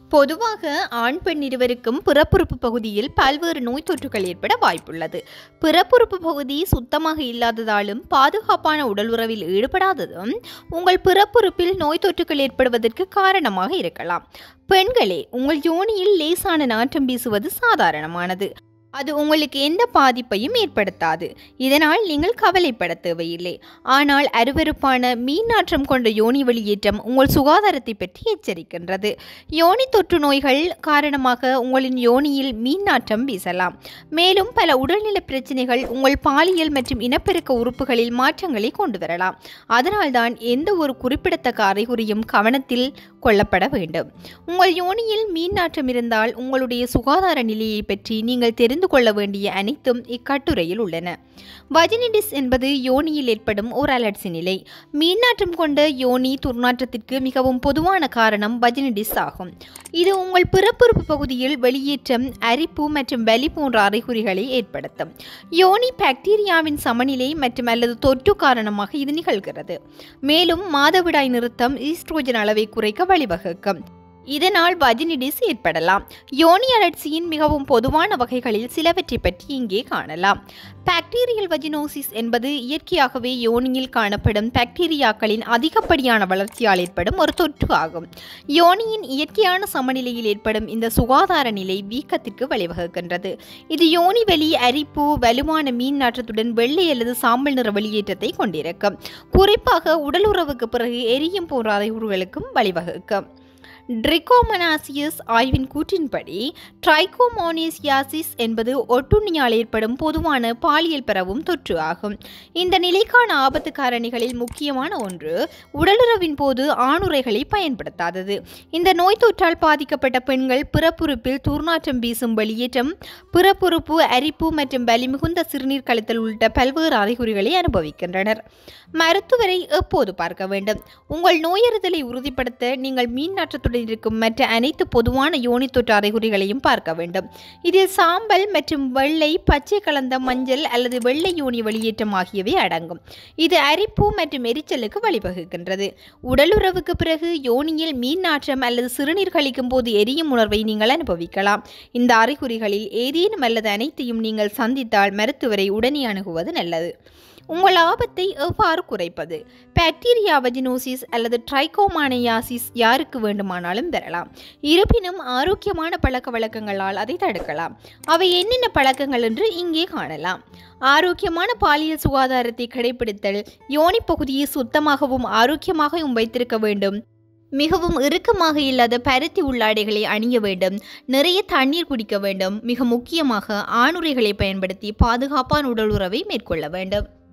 பொதுவாக ஆண் பெண் இருவருக்கும் பிறப்புறுப்பு பகுதியில் பல்வேறு நோய் தொற்றுகள் ஏற்பட வாய்ப்புள்ளது பிறப்புறுப்பு பகுதி சுத்தமாக இல்லாததாலும் பாதுகாப்பான உடல் உறவில் ஈடுபடாததும் உங்கள் பிறப்புறுப்பில் நோய் தொற்றுகள் ஏற்படுவதற்கு காரணமாக இருக்கலாம் பெண்களே உங்கள் யோனியில் லேசான நாற்றம் வீசுவது சாதாரணமானது அது உங்களுக்கு எந்த பாதிப்பையும் ஏற்படுத்தாது இதனால் நீங்கள் கவலைப்பட தேவையில்லை ஆனால் அருவருப்பான மீன் நாற்றம் கொண்ட யோனி வெளியேற்றம் உங்கள் சுகாதாரத்தை பற்றி எச்சரிக்கின்றது யோனி தொற்று நோய்கள் காரணமாக உங்களின் யோனியில் மீன் நாற்றம் வீசலாம் மேலும் பல உடல்நல பிரச்சனைகள் உங்கள் பாலியல் மற்றும் இனப்பெருக்க உறுப்புகளில் மாற்றங்களை கொண்டு வரலாம் அதனால்தான் எந்த ஒரு குறிப்பிடத்தக்க அறிகுறியும் கவனத்தில் கொள்ளப்பட வேண்டும் உங்கள் யோனியில் மீன் நாற்றம் இருந்தால் உங்களுடைய சுகாதார நிலையை பற்றி நீங்கள் தெரிந்து கொள்ள வேண்டிய அனைத்தும் இக்கட்டுரையில் உள்ளன வஜினிடிஸ் என்பது யோனியில் ஏற்படும் ஒரு அலர்ஜி நிலை மீன் நாற்றம் கொண்ட யோனி துர்நாற்றத்திற்கு மிகவும் பொதுவான காரணம் வஜினிடிஸ் ஆகும் இது உங்கள் பிறப்புறுப்பு பகுதியில் வெளியேற்றம் அரிப்பு மற்றும் வலி போன்ற அறிகுறிகளை ஏற்படுத்தும் யோனி பாக்டீரியாவின் சமநிலை மற்றும் அல்லது தொற்று காரணமாக இது நிகழ்கிறது மேலும் மாதவிடாய் நிறுத்தம் ஈஸ்ட்ரோஜன் அளவை குறைக்க வழிவகுக்கும் இதனால் வஜினிடிஸ் ஏற்படலாம் யோனி அலர்ஜியின் மிகவும் பொதுவான வகைகளில் சிலவற்றை பற்றி இங்கே காணலாம் பாக்டீரியல் வஜினோசிஸ் என்பது இயற்கையாகவே யோனியில் காணப்படும் பாக்டீரியாக்களின் அதிகப்படியான வளர்ச்சியால் ஏற்படும் ஒரு தொற்று ஆகும் யோனியின் இயற்கையான சமநிலையில் ஏற்படும் இந்த சுகாதார நிலை வீக்கத்திற்கு வழிவகுக்கின்றது இது யோனி வெளி அரிப்பு வலுவான மீன் நாற்றத்துடன் வெள்ளை அல்லது சாம்பல் நிற வெளியேற்றத்தை கொண்டிருக்கும் குறிப்பாக உடலுறவுக்கு பிறகு எரியும் போன்ற அறிகுறிகளுக்கும் வழிவகுக்கும் ட்ரிகோமனாசியஸ் ஆய்வின் கூற்றின்படி ட்ரைகோமோனேசியாசிஸ் என்பது ஒட்டுண்ணியால் ஏற்படும் பொதுவான பாலியல் பரவும் தொற்று ஆகும் இந்த நிலைக்கான ஆபத்து காரணிகளில் முக்கியமான ஒன்று உடலுறவின் போது ஆணுரைகளை பயன்படுத்தாதது இந்த நோய் தொற்றால் பாதிக்கப்பட்ட பெண்கள் பிறப்புறுப்பில் துர்நாற்றம் வீசும் வெளியேற்றம் பிறப்புறுப்பு அரிப்பு மற்றும் வலி மிகுந்த சிறுநீர் கழித்தல் உள்ளிட்ட பல்வேறு அறிகுறிகளை அனுபவிக்கின்றனர் மருத்துவரை எப்போது பார்க்க வேண்டும் உங்கள் நோயறிதலை உறுதிப்படுத்த நீங்கள் மீன் நாற்றத்துடன் இருக்கும் மற்ற அனைத்து பொதுவான யோனி தொற்று அறிகுறிகளையும் பார்க்க வேண்டும் இதில் சாம்பல் மற்றும் வெள்ளை பச்சை கலந்த மஞ்சள் அல்லது வெள்ளை யோனி வெளியேற்றம் ஆகியவை அடங்கும் இது அரிப்பு மற்றும் எரிச்சலுக்கு வழிவகுக்கின்றது உடலுறவுக்கு பிறகு யோனியில் மீன் நாற்றம் அல்லது சிறுநீர் கழிக்கும் போது எரியும் உணர்வை நீங்கள் அனுபவிக்கலாம் இந்த அறிகுறிகளில் ஏதேனும் அல்லது அனைத்தையும் நீங்கள் சந்தித்தால் மருத்துவரை உடனே அணுகுவது நல்லது உங்கள் ஆபத்தை எவ்வாறு குறைப்பது பாக்டீரியா வஜினோசிஸ் அல்லது ட்ரைகோமானியாசிஸ் யாருக்கு வேண்டுமானாலும் பெறலாம் இருப்பினும் ஆரோக்கியமான பழக்க வழக்கங்களால் அதை தடுக்கலாம் அவை என்னென்ன பழக்கங்கள் என்று இங்கே காணலாம் ஆரோக்கியமான பாலியல் சுகாதாரத்தை கடைபிடித்தல் யோனி பகுதியை சுத்தமாகவும் ஆரோக்கியமாகவும் வைத்திருக்க வேண்டும் மிகவும் இறுக்கமாக இல்லாத பருத்தி உள்ளாடைகளை அணிய வேண்டும் நிறைய தண்ணீர் குடிக்க வேண்டும் மிக முக்கியமாக ஆணுரைகளை பயன்படுத்தி பாதுகாப்பான உடல் உறவை மேற்கொள்ள வேண்டும்